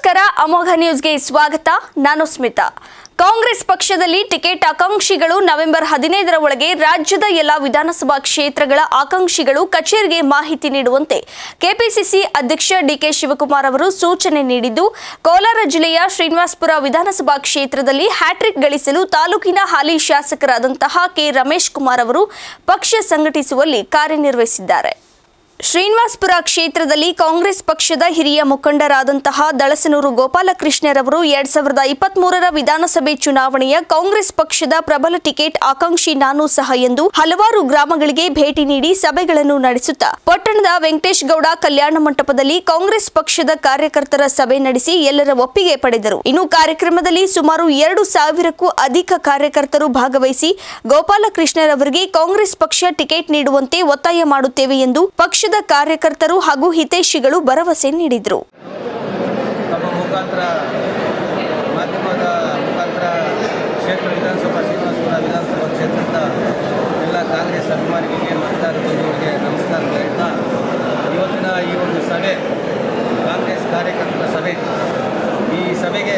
ನಮಸ್ಕಾರ ಅಮೋಘ ನ್ಯೂಸ್ಗೆ ಸ್ವಾಗತ ನಾನು ಸ್ಮಿತಾ ಕಾಂಗ್ರೆಸ್ ಪಕ್ಷದಲ್ಲಿ ಟಿಕೆಟ್ ಆಕಾಂಕ್ಷಿಗಳು ನವೆಂಬರ್ ಹದಿನೈದರ ಒಳಗೆ ರಾಜ್ಯದ ಎಲ್ಲ ವಿಧಾನಸಭಾ ಕ್ಷೇತ್ರಗಳ ಆಕಾಂಕ್ಷಿಗಳು ಕಚೇರಿಗೆ ಮಾಹಿತಿ ನೀಡುವಂತೆ ಕೆಪಿಸಿಸಿ ಅಧ್ಯಕ್ಷ ಡಿಕೆ ಶಿವಕುಮಾರ್ ಅವರು ಸೂಚನೆ ನೀಡಿದ್ದು ಕೋಲಾರ ಜಿಲ್ಲೆಯ ಶ್ರೀನಿವಾಸಪುರ ವಿಧಾನಸಭಾ ಕ್ಷೇತ್ರದಲ್ಲಿ ಹ್ಯಾಟ್ರಿಕ್ ಗಳಿಸಲು ತಾಲೂಕಿನ ಹಾಲಿ ಶಾಸಕರಾದಂತಹ ಕೆ ರಮೇಶ್ ಕುಮಾರ್ ಅವರು ಪಕ್ಷ ಸಂಘಟಿಸುವಲ್ಲಿ ಕಾರ್ಯನಿರ್ವಹಿಸಿದ್ದಾರೆ ಶ್ರೀನಿವಾಸ್ಪುರ ಕ್ಷೇತ್ರದಲ್ಲಿ ಕಾಂಗ್ರೆಸ್ ಪಕ್ಷದ ಹಿರಿಯ ಮುಖಂಡರಾದಂತಹ ದಳಸನೂರು ಗೋಪಾಲಕೃಷ್ಣರವರು ಎರಡ್ ಸಾವಿರದ ಇಪ್ಪತ್ಮೂರರ ವಿಧಾನಸಭೆ ಚುನಾವಣೆಯ ಕಾಂಗ್ರೆಸ್ ಪಕ್ಷದ ಪ್ರಬಲ ಟಿಕೆಟ್ ಆಕಾಂಕ್ಷಿ ನಾನು ಸಹ ಎಂದು ಹಲವಾರು ಗ್ರಾಮಗಳಿಗೆ ಭೇಟಿ ನೀಡಿ ಸಭೆಗಳನ್ನು ನಡೆಸುತ್ತಾ ಪಟ್ಟಣದ ವೆಂಕಟೇಶ್ ಗೌಡ ಕಲ್ಯಾಣ ಮಂಟಪದಲ್ಲಿ ಕಾಂಗ್ರೆಸ್ ಪಕ್ಷದ ಕಾರ್ಯಕರ್ತರ ಸಭೆ ನಡೆಸಿ ಎಲ್ಲರ ಒಪ್ಪಿಗೆ ಪಡೆದರು ಇನ್ನು ಕಾರ್ಯಕ್ರಮದಲ್ಲಿ ಸುಮಾರು ಎರಡು ಸಾವಿರಕ್ಕೂ ಅಧಿಕ ಕಾರ್ಯಕರ್ತರು ಭಾಗವಹಿಸಿ ಗೋಪಾಲಕೃಷ್ಣರವರಿಗೆ ಕಾಂಗ್ರೆಸ್ ಪಕ್ಷ ಟಿಕೆಟ್ ನೀಡುವಂತೆ ಒತ್ತಾಯ ಮಾಡುತ್ತೇವೆ ಎಂದು ಪಕ್ಷದ ಕಾರ್ಯಕರ್ತರು ಹಾಗೂ ಹಿತೈಷಿಗಳು ಭರವಸೆ ನೀಡಿದರು ತಮ್ಮ ಮುಖಾಂತರ ಮಾಧ್ಯಮದ ಮುಖಾಂತರ ಕ್ಷೇತ್ರ ವಿಧಾನಸಭಾ ಶ್ರೀನಿವಾಸಪುರ ವಿಧಾನಸಭಾ ಕ್ಷೇತ್ರದ ಎಲ್ಲ ಕಾಂಗ್ರೆಸ್ ಅಭಿಮಾನಿಗಳಿಗೆ ಮತದಾರ ಬಂಧುಗಳಿಗೆ ನಮಸ್ಕಾರ ಹೇಳ್ತಾ ಇವತ್ತಿನ ಈ ಒಂದು ಸಭೆ ಕಾಂಗ್ರೆಸ್ ಕಾರ್ಯಕರ್ತರ ಸಭೆ ಈ ಸಭೆಗೆ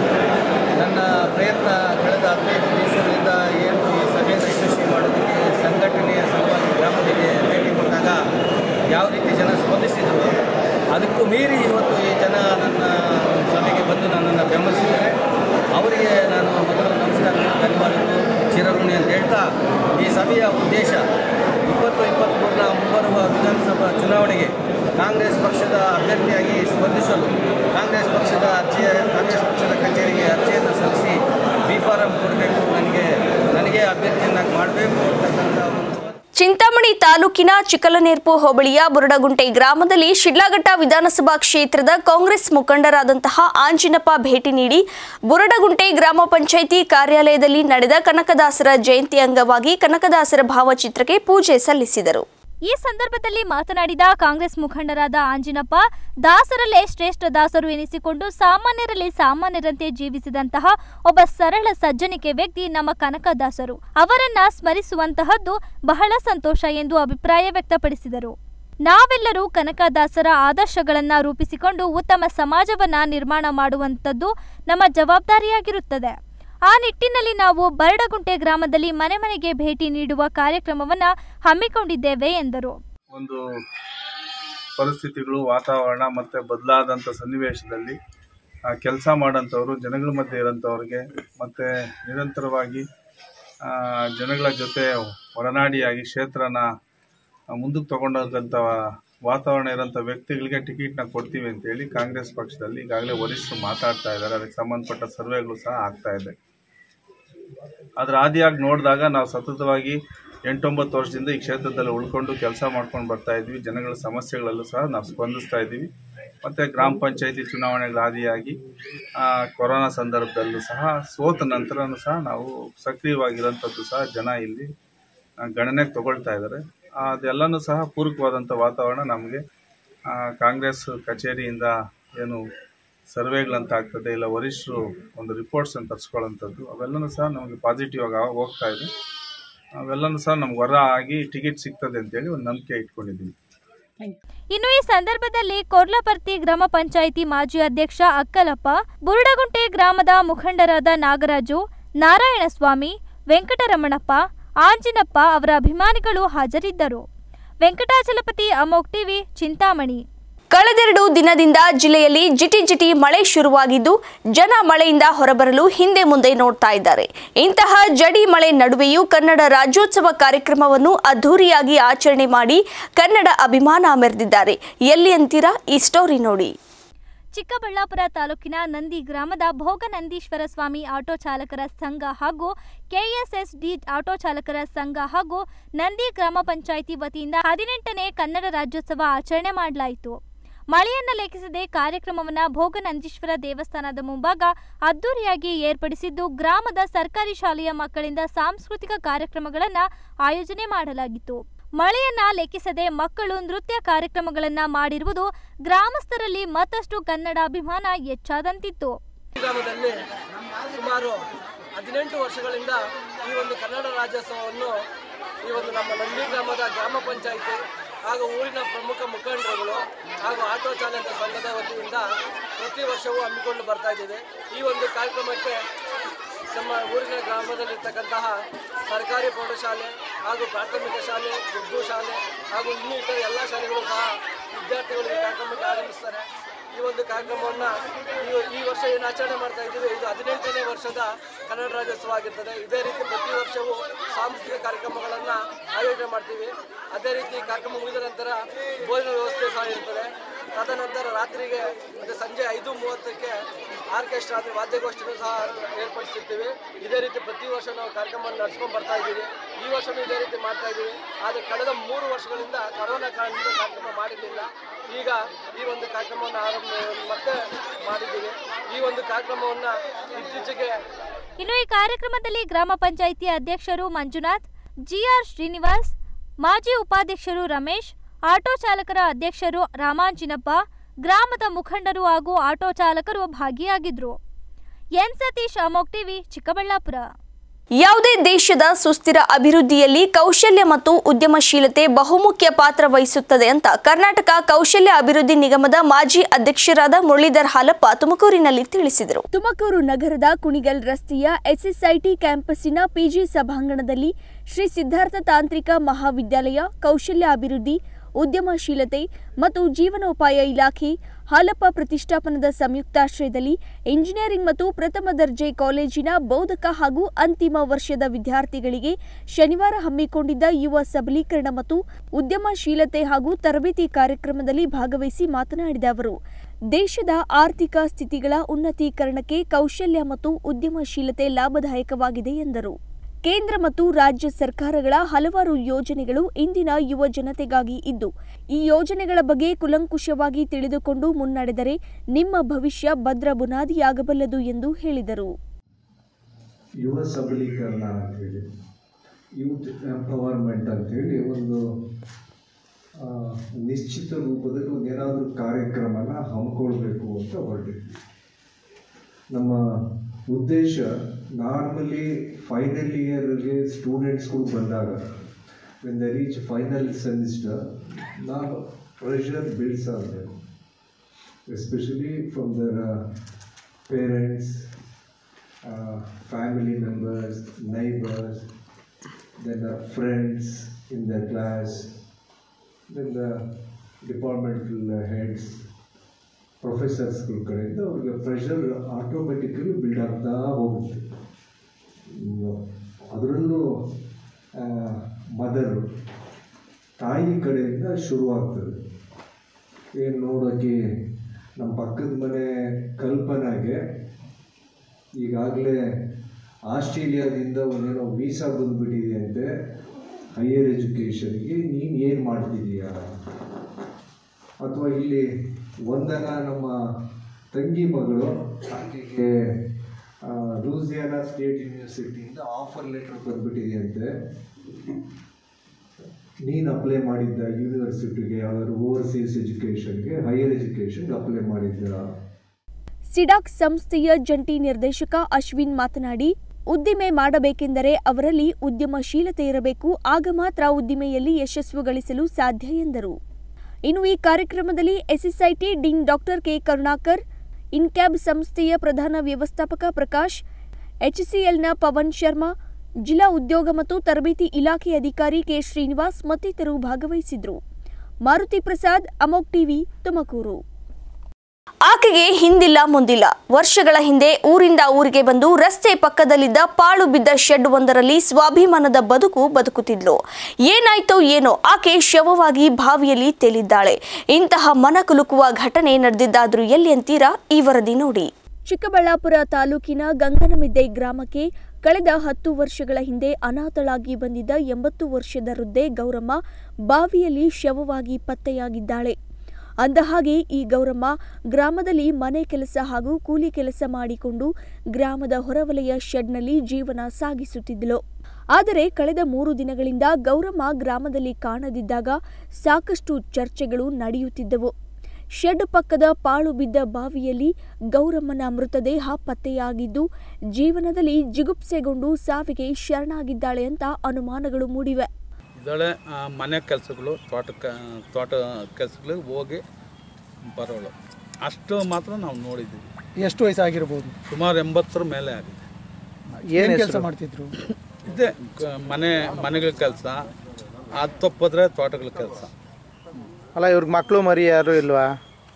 ನನ್ನ ಪ್ರಯತ್ನ ಕಳೆದ ಹದಿನೈದು ದಿವಸಗಳಿಂದ ಏನು ಈ ಸಭೆಯನ್ನು ಯಶಸ್ವಿ ಮಾಡೋದಕ್ಕೆ ಸಂಘಟನೆಯ ಸಲುವಾಗಿ ಗ್ರಾಮಗಳಿಗೆ ಭೇಟಿ ಕೊಟ್ಟಾಗ ಯಾವ ರೀತಿ ಜನ ಸ್ಪಂದಿಸಿದರು ಅದಕ್ಕೂ ಮೀರಿ ಇವತ್ತು ಈ ಜನ ನನ್ನ ಸಭೆಗೆ ಬಂದು ನನ್ನನ್ನು ಬೆಂಬಲಿಸಿದ್ದಾರೆ ಅವರಿಗೆ ನಾನು ಮೊದಲು ನಮಸ್ಕಾರ ಧನ್ಯವಾದಗಳು ಚಿರಋಣಿ ಅಂತ ಹೇಳ್ತಾ ಈ ಸಭೆಯ ಉದ್ದೇಶ ಇಪ್ಪತ್ತು ಇಪ್ಪತ್ತ್ಮೂರರ ಮುಂಬರುವ ವಿಧಾನಸಭಾ ಚುನಾವಣೆಗೆ ಕಾಂಗ್ರೆಸ್ ಪಕ್ಷದ ಅಭ್ಯರ್ಥಿಯಾಗಿ ಸ್ಪರ್ಧಿಸಲು ಕಾಂಗ್ರೆಸ್ ಪಕ್ಷದ ಅರ್ಜಿಯ ಕಾಂಗ್ರೆಸ್ ಪಕ್ಷದ ಕಚೇರಿಗೆ ಅರ್ಜಿಯನ್ನು ಸಲ್ಲಿಸಿ ಬಿ ಫಾರಂ ಕೊಡಬೇಕು ನನಗೆ ನನಗೆ ಅಭ್ಯರ್ಥಿಯನ್ನಾಗಿ ಮಾಡಬೇಕು ಅಂತಕ್ಕಂಥ ಒಂದು ಚಿಂತಾಮಣಿ ತಾಲೂಕಿನ ಚಿಕ್ಕಲನೇರ್ಪು ಹೋಬಳಿಯ ಬುರಡಗುಂಟೆ ಗ್ರಾಮದಲ್ಲಿ ಶಿಡ್ಲಘಟ್ಟ ವಿಧಾನಸಭಾ ಕ್ಷೇತ್ರದ ಕಾಂಗ್ರೆಸ್ ಮುಖಂಡರಾದಂತಹ ಆಂಜಿನಪ್ಪ ಭೇಟಿ ನೀಡಿ ಬುರಡಗುಂಟೆ ಗ್ರಾಮ ಪಂಚಾಯಿತಿ ಕಾರ್ಯಾಲಯದಲ್ಲಿ ನಡೆದ ಕನಕದಾಸರ ಜಯಂತಿ ಅಂಗವಾಗಿ ಕನಕದಾಸರ ಭಾವಚಿತ್ರಕ್ಕೆ ಪೂಜೆ ಸಲ್ಲಿಸಿದರು ಈ ಸಂದರ್ಭದಲ್ಲಿ ಮಾತನಾಡಿದ ಕಾಂಗ್ರೆಸ್ ಮುಖಂಡರಾದ ಆಂಜಿನಪ್ಪ ದಾಸರಲ್ಲೇ ಶ್ರೇಷ್ಠ ದಾಸರು ಎನಿಸಿಕೊಂಡು ಸಾಮಾನ್ಯರಲ್ಲಿ ಸಾಮಾನ್ಯರಂತೆ ಜೀವಿಸಿದಂತಹ ಒಬ್ಬ ಸರಳ ಸಜ್ಜನಿಕೆ ವ್ಯಕ್ತಿ ನಮ್ಮ ಕನಕದಾಸರು ಅವರನ್ನ ಸ್ಮರಿಸುವಂತಹದ್ದು ಬಹಳ ಸಂತೋಷ ಎಂದು ಅಭಿಪ್ರಾಯ ವ್ಯಕ್ತಪಡಿಸಿದರು ನಾವೆಲ್ಲರೂ ಕನಕದಾಸರ ಆದರ್ಶಗಳನ್ನ ರೂಪಿಸಿಕೊಂಡು ಉತ್ತಮ ಸಮಾಜವನ್ನ ನಿರ್ಮಾಣ ಮಾಡುವಂಥದ್ದು ನಮ್ಮ ಜವಾಬ್ದಾರಿಯಾಗಿರುತ್ತದೆ ಆ ನಿಟ್ಟಿನಲ್ಲಿ ನಾವು ಬರಡಗುಂಟೆ ಗ್ರಾಮದಲ್ಲಿ ಮನೆ ಮನೆಗೆ ಭೇಟಿ ನೀಡುವ ಕಾರ್ಯಕ್ರಮವನ್ನ ಹಮ್ಮಿಕೊಂಡಿದ್ದೇವೆ ಎಂದರು ಒಂದು ಪರಿಸ್ಥಿತಿಗಳು ವಾತಾವರಣ ಮತ್ತು ಬದಲಾದಂಥ ಸನ್ನಿವೇಶದಲ್ಲಿ ಕೆಲಸ ಮಾಡೋಂಥವ್ರು ಜನಗಳ ಮಧ್ಯೆ ಇರೋಂಥವ್ರಿಗೆ ಮತ್ತು ನಿರಂತರವಾಗಿ ಆ, ಜನಗಳ ಜೊತೆ ಒಡನಾಡಿಯಾಗಿ ಕ್ಷೇತ್ರನ ಮುಂದಕ್ಕೆ ತಗೊಂಡೋಗಂಥ ವಾತಾವರಣ ಇರೋಂಥ ವ್ಯಕ್ತಿಗಳಿಗೆ ಟಿಕೆಟ್ನ ಕೊಡ್ತೀವಿ ಅಂತೇಳಿ ಕಾಂಗ್ರೆಸ್ ಪಕ್ಷದಲ್ಲಿ ಈಗಾಗಲೇ ವರಿಷ್ಠರು ಮಾತಾಡ್ತಾ ಇದ್ದಾರೆ ಅದಕ್ಕೆ ಸಂಬಂಧಪಟ್ಟ ಸರ್ವೆಗಳು ಸಹ ಆಗ್ತಾ ಇದೆ ಅದ್ರ ಆದಿಯಾಗಿ ನೋಡಿದಾಗ ನಾವು ಸತತವಾಗಿ ಎಂಟೊಂಬತ್ತು ವರ್ಷದಿಂದ ಈ ಕ್ಷೇತ್ರದಲ್ಲಿ ಉಳ್ಕೊಂಡು ಕೆಲಸ ಮಾಡ್ಕೊಂಡು ಬರ್ತಾ ಇದ್ವಿ ಜನಗಳ ಸಮಸ್ಯೆಗಳಲ್ಲೂ ಸಹ ನಾವು ಸ್ಪಂದಿಸ್ತಾ ಇದ್ದೀವಿ ಮತ್ತು ಗ್ರಾಮ ಪಂಚಾಯತಿ ಚುನಾವಣೆಗಳ ಆದಿಯಾಗಿ ಆ, ಕೊರೋನಾ ಸಂದರ್ಭದಲ್ಲೂ ಸಹ ಸೋತ ನಂತರನೂ ಸಹ ನಾವು ಸಕ್ರಿಯವಾಗಿರೋಂಥದ್ದು ಸಹ ಜನ ಇಲ್ಲಿ ಆ, ಗಣನೆಗೆ ತಗೊಳ್ತಾ ಇದ್ದಾರೆ ಅದೆಲ್ಲನೂ ಸಹ ಪೂರಕವಾದಂಥ ವಾತಾವರಣ ನಮಗೆ ಆ, ಕಾಂಗ್ರೆಸ್ ಕಚೇರಿಯಿಂದ ಏನು ಸರ್ವೆಗಳಂತ ಆಗ್ತದೆ ಇಲ್ಲ ವರಿಷ್ಠರು ಒಂದು ರಿಪೋರ್ಟ್ಸ್ ಅಂತ ತರಿಸ್ಕೊಳ್ಳೋಂಥದ್ದು ಅವೆಲ್ಲನೂ ಸಹ ನಮಗೆ ಪಾಸಿಟಿವ್ ಆಗಿ ಆ- ಹೋಗ್ತಾ ಇದೆ ಅವೆಲ್ಲನೂ ಸಹ ನಮ್ಗೆ ಹೊರ ಆಗಿ ಟಿಕೆಟ್ ಸಿಗ್ತದೆ ಅಂತೇಳಿ ಒಂದು ನಂಬಿಕೆ ಇಟ್ಕೊಂಡಿದ್ದೀವಿ ಇನ್ನು ಈ ಸಂದರ್ಭದಲ್ಲಿ ಕೊರ್ಲಪರ್ತಿ ಗ್ರಾಮ ಪಂಚಾಯಿತಿ ಮಾಜಿ ಅಧ್ಯಕ್ಷ ಅಕ್ಕಲಪ್ಪ ಬುರುಡಗುಂಟೆ ಗ್ರಾಮದ ಮುಖಂಡರಾದ ನಾಗರಾಜು ನಾರಾಯಣಸ್ವಾಮಿ ವೆಂಕಟರಮಣಪ್ಪ ಆಂಜಿನಪ್ಪ ಅವರ ಅಭಿಮಾನಿಗಳು ಹಾಜರಿದ್ದರು ವೆಂಕಟಾಚಲಪತಿ ಅಮೋಕ್ ಟಿವಿ ಚಿಂತಾಮಣಿ ಕಳೆದೆರಡು ದಿನದಿಂದ ಜಿಲ್ಲೆಯಲ್ಲಿ ಜಿಟಿ ಜಿಟಿ ಮಳೆ ಶುರುವಾಗಿದ್ದು ಜನ ಮಳೆಯಿಂದ ಹೊರಬರಲು ಹಿಂದೆ ಮುಂದೆ ನೋಡ್ತಾ ಇದ್ದಾರೆ ಇಂತಹ ಜಡಿ ಮಳೆ ನಡುವೆಯೂ ಕನ್ನಡ ರಾಜ್ಯೋತ್ಸವ ಕಾರ್ಯಕ್ರಮವನ್ನು ಅದ್ಧೂರಿಯಾಗಿ ಆಚರಣೆ ಮಾಡಿ ಕನ್ನಡ ಅಭಿಮಾನ ಮೆರೆದಿದ್ದಾರೆ ಎಲ್ಲಿ ಅಂತೀರಾ ಈ ಸ್ಟೋರಿ ನೋಡಿ ಚಿಕ್ಕಬಳ್ಳಾಪುರ ತಾಲೂಕಿನ ನಂದಿ ಗ್ರಾಮದ ಭೋಗನಂದೀಶ್ವರ ಸ್ವಾಮಿ ಆಟೋ ಚಾಲಕರ ಸಂಘ ಹಾಗೂ ಕೆಎಸ್ಎಸ್ಡಿ ಆಟೋ ಚಾಲಕರ ಸಂಘ ಹಾಗೂ ನಂದಿ ಗ್ರಾಮ ಪಂಚಾಯಿತಿ ವತಿಯಿಂದ ಹದಿನೆಂಟನೇ ಕನ್ನಡ ರಾಜ್ಯೋತ್ಸವ ಆಚರಣೆ ಮಾಡಲಾಯಿತು ಮಳೆಯನ್ನ ಲೆಕ್ಕಿಸದೆ ಕಾರ್ಯಕ್ರಮವನ್ನ ಭೋಗನಂದೀಶ್ವರ ದೇವಸ್ಥಾನದ ಮುಂಭಾಗ ಅದ್ದೂರಿಯಾಗಿ ಏರ್ಪಡಿಸಿದ್ದು ಗ್ರಾಮದ ಸರ್ಕಾರಿ ಶಾಲೆಯ ಮಕ್ಕಳಿಂದ ಸಾಂಸ್ಕೃತಿಕ ಕಾರ್ಯಕ್ರಮಗಳನ್ನ ಆಯೋಜನೆ ಮಾಡಲಾಗಿತ್ತು ಮಳೆಯನ್ನ ಲೆಕ್ಕಿಸದೆ ಮಕ್ಕಳು ನೃತ್ಯ ಕಾರ್ಯಕ್ರಮಗಳನ್ನ ಮಾಡಿರುವುದು ಗ್ರಾಮಸ್ಥರಲ್ಲಿ ಮತ್ತಷ್ಟು ಕನ್ನಡಾಭಿಮಾನ ಹೆಚ್ಚಾದಂತಿತ್ತು ಈ ಗ್ರಾಮದಲ್ಲಿ ಸುಮಾರು ಹದಿನೆಂಟು ವರ್ಷಗಳಿಂದ ಈ ಒಂದು ಕನ್ನಡ ರಾಜ್ಯೋತ್ಸವವನ್ನು ಈ ಒಂದು ನಮ್ಮ ನಂದಿ ಗ್ರಾಮದ ಗ್ರಾಮ ಪಂಚಾಯಿತಿ ಹಾಗೂ ಊರಿನ ಪ್ರಮುಖ ಮುಖಂಡರುಗಳು ಹಾಗೂ ಆಟೋ ಚಾಲಕ ಸಂಘದ ವತಿಯಿಂದ ಪ್ರತಿ ವರ್ಷವೂ ಹಮ್ಮಿಕೊಂಡು ಬರ್ತಾ ಇದ್ದೀವಿ ಈ ಒಂದು ಕಾರ್ಯಕ್ರಮಕ್ಕೆ ನಮ್ಮ ಊರಿನ ಗ್ರಾಮದಲ್ಲಿರ್ತಕ್ಕಂತಹ ಸರ್ಕಾರಿ ಪ್ರೌಢಶಾಲೆ ಹಾಗೂ ಪ್ರಾಥಮಿಕ ಶಾಲೆ ಉರ್ದು ಶಾಲೆ ಹಾಗೂ ಇನ್ನೂ ಇತರ ಎಲ್ಲ ಶಾಲೆಗಳು ಸಹ ವಿದ್ಯಾರ್ಥಿಗಳು ಈ ಕಾರ್ಯಕ್ರಮಕ್ಕೆ ಆಗಮಿಸ್ತಾರೆ ಈ ಒಂದು ಕಾರ್ಯಕ್ರಮವನ್ನು ಈ ವರ್ಷ ಏನು ಆಚರಣೆ ಮಾಡ್ತಾ ಇದ್ದೀವಿ ಇದು ಹದಿನೆಂಟನೇ ವರ್ಷದ ಕನ್ನಡ ರಾಜ್ಯೋತ್ಸವ ಆಗಿರ್ತದೆ ಇದೇ ರೀತಿ ಪ್ರತಿ ವರ್ಷವೂ ಸಾಂಸ್ಕೃತಿಕ ಕಾರ್ಯಕ್ರಮಗಳನ್ನು ಆಯೋಜನೆ ಮಾಡ್ತೀವಿ ಅದೇ ರೀತಿ ಕಾರ್ಯಕ್ರಮ ಮುಗಿದ ನಂತರ ಭೋಜನ ವ್ಯವಸ್ಥೆ ಸಹ ಇರ್ತದೆ ತದನಂತರ ರಾತ್ರಿಗೆ ಮತ್ತು ಸಂಜೆ ಐದು ಮೂವತ್ತಕ್ಕೆ ಆರ್ಕೆಸ್ಟ್ರಾ ಅಂದರೆ ವಾದ್ಯಗೋಷ್ಠಿನೂ ಸಹ ಏರ್ಪಡಿಸಿರ್ತೀವಿ ಇದೇ ರೀತಿ ಪ್ರತಿ ವರ್ಷ ನಾವು ಕಾರ್ಯಕ್ರಮವನ್ನು ನಡೆಸ್ಕೊಂಡು ಬರ್ತಾ ಇದ್ದೀವಿ ಈ ವರ್ಷವೂ ಇದೇ ರೀತಿ ಮಾಡ್ತಾ ಇದ್ದೀವಿ ಆದರೆ ಕಳೆದ ಮೂರು ವರ್ಷಗಳಿಂದ ಕರೋನಾ ಕಾರಣದಿಂದ ಕಾರ್ಯಕ್ರಮ ಮಾಡಿರಲಿಲ್ಲ ಈಗ ಈ ಒಂದು ಕಾರ್ಯಕ್ರಮವನ್ನು ಆರಂಭ ಮತ್ತೆ ಮಾಡಿದ್ದೀವಿ ಈ ಒಂದು ಕಾರ್ಯಕ್ರಮವನ್ನು ಇತ್ತೀಚೆಗೆ ಇನ್ನು ಈ ಕಾರ್ಯಕ್ರಮದಲ್ಲಿ ಗ್ರಾಮ ಪಂಚಾಯಿತಿ ಅಧ್ಯಕ್ಷರು ಮಂಜುನಾಥ್ ಜಿಆರ್ ಶ್ರೀನಿವಾಸ್ ಮಾಜಿ ಉಪಾಧ್ಯಕ್ಷರು ರಮೇಶ್ ಆಟೋ ಚಾಲಕರ ಅಧ್ಯಕ್ಷರು ರಾಮಾಂಜಿನಪ್ಪ ಗ್ರಾಮದ ಮುಖಂಡರು ಹಾಗೂ ಆಟೋ ಚಾಲಕರು ಭಾಗಿಯಾಗಿದ್ರು ಎನ್ ಸತೀಶ್ ಅಮೋಕ್ ಟಿವಿ ಚಿಕ್ಕಬಳ್ಳಾಪುರ ಯಾವುದೇ ದೇಶದ ಸುಸ್ಥಿರ ಅಭಿವೃದ್ಧಿಯಲ್ಲಿ ಕೌಶಲ್ಯ ಮತ್ತು ಉದ್ಯಮಶೀಲತೆ ಬಹುಮುಖ್ಯ ಪಾತ್ರ ವಹಿಸುತ್ತದೆ ಅಂತ ಕರ್ನಾಟಕ ಕೌಶಲ್ಯ ಅಭಿವೃದ್ಧಿ ನಿಗಮದ ಮಾಜಿ ಅಧ್ಯಕ್ಷರಾದ ಮುರಳೀಧರ್ ಹಾಲಪ್ಪ ತುಮಕೂರಿನಲ್ಲಿ ತಿಳಿಸಿದರು ತುಮಕೂರು ನಗರದ ಕುಣಿಗಲ್ ರಸ್ತೆಯ ಎಸ್ಎಸ್ಐಟಿ ಕ್ಯಾಂಪಸ್ಸಿನ ಪಿಜಿ ಸಭಾಂಗಣದಲ್ಲಿ ಶ್ರೀ ಸಿದ್ಧಾರ್ಥ ತಾಂತ್ರಿಕ ಮಹಾವಿದ್ಯಾಲಯ ಕೌಶಲ್ಯ ಅಭಿವೃದ್ಧಿ ಉದ್ಯಮಶೀಲತೆ ಮತ್ತು ಜೀವನೋಪಾಯ ಇಲಾಖೆ ಹಾಲಪ್ಪ ಪ್ರತಿಷ್ಠಾಪನದ ಸಂಯುಕ್ತಾಶ್ರಯದಲ್ಲಿ ಇಂಜಿನಿಯರಿಂಗ್ ಮತ್ತು ಪ್ರಥಮ ದರ್ಜೆ ಕಾಲೇಜಿನ ಬೋಧಕ ಹಾಗೂ ಅಂತಿಮ ವರ್ಷದ ವಿದ್ಯಾರ್ಥಿಗಳಿಗೆ ಶನಿವಾರ ಹಮ್ಮಿಕೊಂಡಿದ್ದ ಯುವ ಸಬಲೀಕರಣ ಮತ್ತು ಉದ್ಯಮಶೀಲತೆ ಹಾಗೂ ತರಬೇತಿ ಕಾರ್ಯಕ್ರಮದಲ್ಲಿ ಭಾಗವಹಿಸಿ ಮಾತನಾಡಿದ ಅವರು ದೇಶದ ಆರ್ಥಿಕ ಸ್ಥಿತಿಗಳ ಉನ್ನತೀಕರಣಕ್ಕೆ ಕೌಶಲ್ಯ ಮತ್ತು ಉದ್ಯಮಶೀಲತೆ ಲಾಭದಾಯಕವಾಗಿದೆ ಎಂದರು ಕೇಂದ್ರ ಮತ್ತು ರಾಜ್ಯ ಸರ್ಕಾರಗಳ ಹಲವಾರು ಯೋಜನೆಗಳು ಇಂದಿನ ಯುವ ಜನತೆಗಾಗಿ ಇದ್ದು ಈ ಯೋಜನೆಗಳ ಬಗ್ಗೆ ಕುಲಂಕುಷವಾಗಿ ತಿಳಿದುಕೊಂಡು ಮುನ್ನಡೆದರೆ ನಿಮ್ಮ ಭವಿಷ್ಯ ಭದ್ರ ಬುನಾದಿಯಾಗಬಲ್ಲದು ಎಂದು ಹೇಳಿದರು ಯುವ ಸಬಲೀಕರಣ ಅಂತೇಳಿ ಯೂತ್ ಎಂಪವರ್ಮೆಂಟ್ ಅಂತೇಳಿ ಒಂದು ಆ, ನಿಶ್ಚಿತ ರೂಪದಲ್ಲಿ ಒಂದು ಏನಾದರೂ ಕಾರ್ಯಕ್ರಮನ ಹಮ್ಮಿಕೊಳ್ಬೇಕು ಅಂತ ಹೊರಟಿದ್ವಿ ನಮ್ಮ ಉದ್ದೇಶ ನಾರ್ಮಲಿ ಫೈನಲ್ ಇಯರ್ಗೆ ಸ್ಟೂಡೆಂಟ್ಸ್ಗಳು ಬಂದಾಗ when the reach final semester ನಾವು ಪ್ರೆಷರ್ ಬೀಳ್ಸಬೇಕು especially from their parents uh, family members, neighbors, then the friends in the class, then the departmental uh, heads, ಪ್ರೊಫೆಸರ್ಸ್ಗಳ ಕಡೆಯಿಂದ ಅವ್ರಿಗೆ ಪ್ರೆಷರ್ ಆಟೋಮೆಟಿಕಲಿ ಬಿಲ್ಡ್ ಆಗ್ತಾ ಹೋಗುತ್ತೆ ಇನ್ನು ಅದರಲ್ಲೂ ಮದರು ತಾಯಿ ಕಡೆಯಿಂದ ಶುರುವಾಗ್ತದೆ ಏನು ನೋಡೋಕ್ಕೆ ನಮ್ಮ ಪಕ್ಕದ ಮನೆ ಕಲ್ಪನಾಗೆ ಈಗಾಗಲೇ ಆಸ್ಟ್ರೇಲಿಯಾದಿಂದ ಒಂದೇನೋ ವೀಸಾ ಬಂದ್ಬಿಟ್ಟಿದೆ ಅಂತೆ ಹೈಯರ್ ಎಜುಕೇಷನ್ಗೆ ನೀನು ಏನು ಮಾಡ್ತಿದೀಯಾ ಅಥವಾ ಇಲ್ಲಿ ವಂದನ ನಮ್ಮ ತಂಗಿ ಮಗಳು ಆಕೆಗೆ ಲೂಸಿಯಾನಾ ಸ್ಟೇಟ್ ಯೂನಿವರ್ಸಿಟಿಯಿಂದ ಆಫರ್ ಲೆಟರ್ ಬಂದ್ಬಿಟ್ಟಿದೆ ಅಂತೆ ನೀನು ಅಪ್ಲೈ ಮಾಡಿದ್ದ ಯೂನಿವರ್ಸಿಟಿಗೆ ಯಾವ್ದಾದ್ರು ಓವರ್ಸೀಸ್ ಎಜುಕೇಷನ್ಗೆ ಹೈಯರ್ ಎಜುಕೇಷನ್ಗೆ ಅಪ್ಲೈ ಮಾಡಿದ್ದ ಸಿಡಾಕ್ ಸಂಸ್ಥೆಯ ಜಂಟಿ ನಿರ್ದೇಶಕ ಅಶ್ವಿನ್ ಮಾತನಾಡಿ ಉದ್ದಿಮೆ ಮಾಡಬೇಕೆಂದರೆ ಅವರಲ್ಲಿ ಉದ್ಯಮಶೀಲತೆ ಇರಬೇಕು ಆಗ ಮಾತ್ರ ಉದ್ದಿಮೆಯಲ್ಲಿ ಯಶಸ್ಸು ಗಳಿಸಲು ಸಾಧ್ಯ ಎಂದರು ಇನ್ನು ಈ ಕಾರ್ಯಕ್ರಮದಲ್ಲಿ SSIT dean doctor K Karunakar Incab ಸಂಸ್ಥೆಯ ಪ್ರಧಾನ ವ್ಯವಸ್ಥಾಪಕ ಪ್ರಕಾಶ್ ಎಚ್ಸಿಎಲ್ನ ಪವನ್ ಶರ್ಮಾ ಜಿಲ್ಲಾ ಉದ್ಯೋಗ ಮತ್ತು ತರಬೇತಿ ಇಲಾಖೆ ಅಧಿಕಾರಿ ಕೆ ಶ್ರೀನಿವಾಸ್ ಮತ್ತಿತರರು ಭಾಗವಹಿಸಿದ್ರು ಮಾರುತಿ ಪ್ರಸಾದ್ ಅಮೋಕ್ ಟಿವಿ ತುಮಕೂರು ಆಕೆಗೆ ಹಿಂದಿಲ್ಲ ಮುಂದಿಲ್ಲ ವರ್ಷಗಳ ಹಿಂದೆ ಊರಿಂದ ಊರಿಗೆ ಬಂದು ರಸ್ತೆ ಪಕ್ಕದಲ್ಲಿದ್ದ ಪಾಳು ಬಿದ್ದ ಶೆಡ್ ಒಂದರಲ್ಲಿ ಸ್ವಾಭಿಮಾನದ ಬದುಕು ಬದುಕುತ್ತಿದ್ಲು ಏನಾಯ್ತೋ ಏನೋ ಆಕೆ ಶವವಾಗಿ ಬಾವಿಯಲ್ಲಿ ತೇಲಿದ್ದಾಳೆ ಇಂತಹ ಮನಕುಲುಕುವ ಘಟನೆ ನಡೆದಿದ್ದಾದ್ರೂ ಎಲ್ಲಿ ಅಂತೀರಾ ಈ ವರದಿ ನೋಡಿ ಚಿಕ್ಕಬಳ್ಳಾಪುರ ತಾಲೂಕಿನ ಗಂಗನಮಿದ್ದೆ ಗ್ರಾಮಕ್ಕೆ ಕಳೆದ ಹತ್ತು ವರ್ಷಗಳ ಹಿಂದೆ ಅನಾಥಳಾಗಿ ಬಂದಿದ್ದ ಎಂಬತ್ತು ವರ್ಷದ ವೃದ್ಧೆ ಗೌರಮ್ಮ ಬಾವಿಯಲ್ಲಿ ಶವವಾಗಿ ಪತ್ತೆಯಾಗಿದ್ದಾಳೆ ಅಂದಹಾಗೆ ಈ ಗೌರಮ್ಮ ಗ್ರಾಮದಲ್ಲಿ ಮನೆ ಕೆಲಸ ಹಾಗೂ ಕೂಲಿ ಕೆಲಸ ಮಾಡಿಕೊಂಡು ಗ್ರಾಮದ ಹೊರವಲಯ ಶೆಡ್ನಲ್ಲಿ ಜೀವನ ಸಾಗಿಸುತ್ತಿದ್ದಳು ಆದರೆ ಕಳೆದ ಮೂರು ದಿನಗಳಿಂದ ಗೌರಮ್ಮ ಗ್ರಾಮದಲ್ಲಿ ಕಾಣದಿದ್ದಾಗ ಸಾಕಷ್ಟು ಚರ್ಚೆಗಳು ನಡೆಯುತ್ತಿದ್ದವು ಶೆಡ್ ಪಕ್ಕದ ಪಾಳು ಬಿದ್ದ ಬಾವಿಯಲ್ಲಿ ಗೌರಮ್ಮನ ಮೃತದೇಹ ಪತ್ತೆಯಾಗಿದ್ದು ಜೀವನದಲ್ಲಿ ಜಿಗುಪ್ಸೆಗೊಂಡು ಸಾವಿಗೆ ಶರಣಾಗಿದ್ದಾಳೆ ಅಂತ ಅನುಮಾನಗಳು ಮೂಡಿವೆ ಇದ್ದಾಳೆ ಆ, ಮನೆ ಕೆಲಸಗಳು ತೋಟಕ್ಕೆ ತೋಟ ಕೆಲಸಗಳಿಗೆ ಹೋಗಿ ಬರೋಳು ಅಷ್ಟು ಮಾತ್ರ ನಾವು ನೋಡಿದ್ದೀವಿ ಎಷ್ಟು ವಯಸ್ಸಾಗಿರ್ಬೋದು ಸುಮಾರು ಎಂಬತ್ತರ ಮೇಲೆ ಆಗಿದೆ ಏನು ಕೆಲಸ ಮಾಡ್ತಿದ್ರು ಇದೆ ಕ- ಮನೆ ಮನೆಗಳ ಕೆಲಸ ಅದು ತಪ್ಪಿದ್ರೆ ತೋಟಗಳ ಕೆಲಸ ಅಲ್ಲ ಇವ್ರಿಗೆ ಮಕ್ಕಳು ಮರಿ ಯಾರು ಇಲ್ವಾ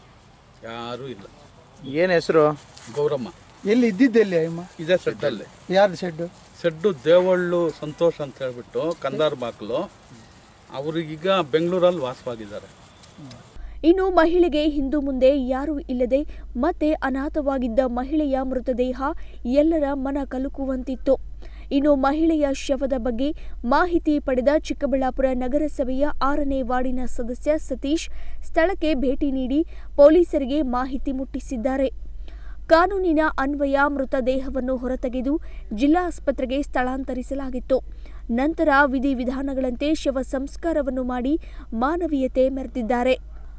ಯಾರೂ ಇಲ್ಲ ಏನು ಹೆಸರು ಗೌರಮ್ಮ ಎಲ್ಲಿ ಇದ್ದಿದ್ದೆಲ್ಲಿ ಅಮ್ಮ ಇದೇ ಸೆಡ್ಡಲ್ಲಿ ಯಾರ್ದು ಶೆಡ್ಡು ಸೆಡ್ಡು ದೇವಳ್ಳು ಸಂತೋಷ್ ಅಂತ ಹೇಳ್ಬಿಟ್ಟು ಕಂದಾರ್ ಬಾಕ್ಲು ಅವ್ರಿಗೀಗ ಬೆಂಗಳೂರಲ್ಲಿ ವಾಸವಾಗಿದ್ದಾರೆ ಇನ್ನು ಮಹಿಳೆಗೆ ಹಿಂದು ಮುಂದೆ ಯಾರೂ ಇಲ್ಲದೆ ಮತ್ತೆ ಅನಾಥವಾಗಿದ್ದ ಮಹಿಳೆಯ ಮೃತದೇಹ ಎಲ್ಲರ ಮನ ಕಲುಕುವಂತಿತ್ತು ಇನ್ನು ಮಹಿಳೆಯ ಶವದ ಬಗ್ಗೆ ಮಾಹಿತಿ ಪಡೆದ ಚಿಕ್ಕಬಳ್ಳಾಪುರ ನಗರಸಭೆಯ ಆರನೇ ವಾರ್ಡಿನ ಸದಸ್ಯ ಸತೀಶ್ ಸ್ಥಳಕ್ಕೆ ಭೇಟಿ ನೀಡಿ ಪೊಲೀಸರಿಗೆ ಮಾಹಿತಿ ಮುಟ್ಟಿಸಿದ್ದಾರೆ ಕಾನೂನಿನ ಅನ್ವಯ ಮೃತದೇಹವನ್ನು ಹೊರತೆಗೆದು ಜಿಲ್ಲಾ ಆಸ್ಪತ್ರೆಗೆ ಸ್ಥಳಾಂತರಿಸಲಾಗಿತ್ತು ನಂತರ ವಿಧಿವಿಧಾನಗಳಂತೆ ಶವ ಸಂಸ್ಕಾರವನ್ನು ಮಾಡಿ ಮಾನವೀಯತೆ ಮೆರೆದಿದ್ದಾರೆ